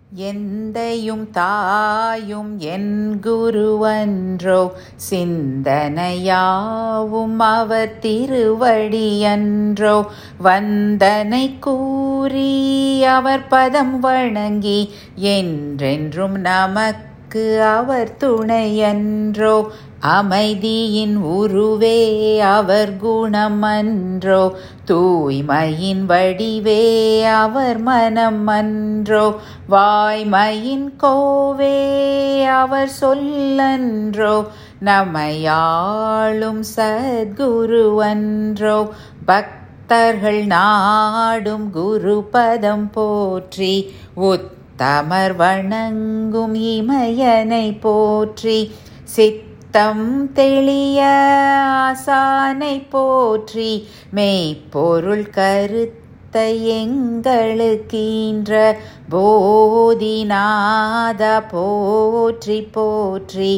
எந்தையும் தாயும் என் குருவன்றோ சிந்தனையாவும் அவர் திருவடியன்றோ வந்தனை கூறி அவர் பதம் வணங்கி என்றென்றும் நமக்கு அவர் துணையன்றோ அமைதியின் உருவே அவர் குணம் அன்றோ தூய்மையின் வடிவே அவர் மனம் அன்றோ வாய்மையின் கோவே அவர் சொல்லன்றோ நம்மையாளும் சத்குரு அன்றோ பக்தர்கள் நாடும் குரு பதம் போற்றி உத்தமர் வணங்கும் இமயனை போற்றி சித் சித்தம் தெளிய ஆசானை போற்றி மெய்ப்பொருள் கருத்தை எங்களுக்கீன்ற போதிநாத போற்றி போற்றி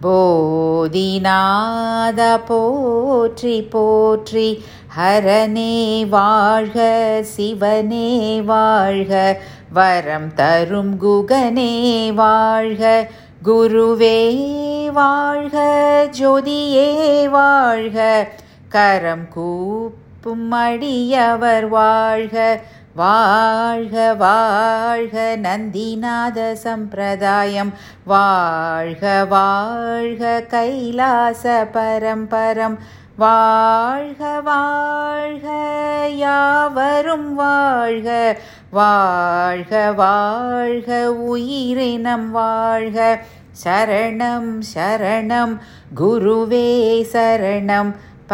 போதிநாத போற்றி போற்றி ஹரனே வாழ்க சிவனே வாழ்க வரம் தரும் குகனே வாழ்க குருவே வாழ்க ஜோதியே வாழ்க கரம் கூப்பும் அடியவர் வாழ்க வாழ்க வாழ்க நந்திநாத சம்பிரதாயம் வாழ்க வாழ்க கைலாச பரம்பரம் வாழ்க வாழ்க யாவரும் வாழ்க வாழ்க வாழ்க உயிரினம் வாழ்க சரணம் சரணம் குருவே சரணம்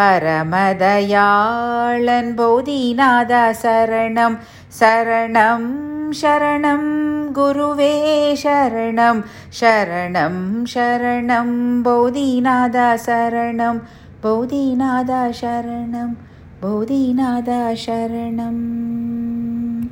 பரமதயாளன் போதிநாத சரணம் சரணம் சரணம் குருவே சரணம் சரணம் சரணம் போதிநாத சரணம் போதிநாத சரணம் போதிநாத சரணம்